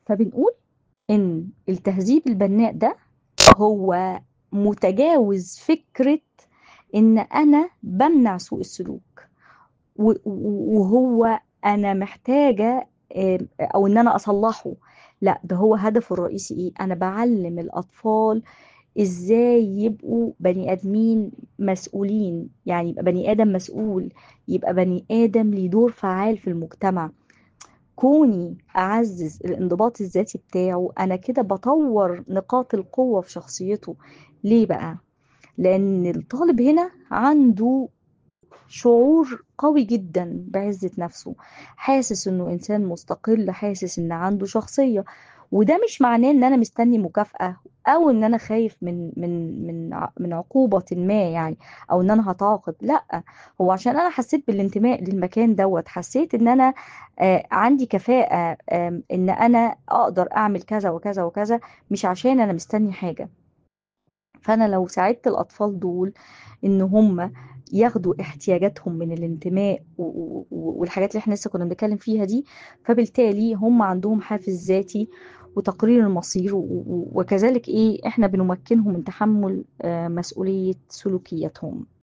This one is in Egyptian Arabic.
فبنقول إن التهذيب البناء ده هو متجاوز فكرة إن أنا بامنع سوء السلوك و و وهو أنا محتاجة آمم أو إن أنا أصلّحه، لأ ده هو هدفه الرئيسي إيه، أنا باعلّم الأطفال إزاي يبقوا بني آدمين مسؤولين، يعني يبقى بني آدم مسؤول، يبقى بني آدم ليه دور فعّال في المجتمع. كوني أعزّز الانضباط الذاتي بتاعه، أنا كده باطوّر نقاط القوة في شخصيته، ليه بقى؟ لإن الطالب هنا عنده شعور قوي جدًا بعزة نفسه، حاسس إنه إنسان مستقل، حاسس إن عنده شخصية، وده مش معناه إن أنا مستني مكافأة أو إن أنا خايف من من من ع من عقوبةٍ ما يعني أو إن أنا هاتعاقب، لأ، هو عشان أنا حسيت بالانتماء للمكان دوّة، حسيت إن أنا آآ عندي كفاءة آمم إن أنا أقدر أعمل كذا وكذا وكذا، مش عشان أنا مستني حاجة. فأنا لو ساعدت الأطفال دول إن هم ياخدوا احتياجاتهم من الانتماء و و والحاجات اللي إحنا لسه كنا بنتكلم فيها دي، فبالتالي هم عندهم حافز ذاتي وتقرير المصير و و وكذلك إيه، إحنا بنمكنهم من تحمُّل آآ مسؤولية سلوكياتهم.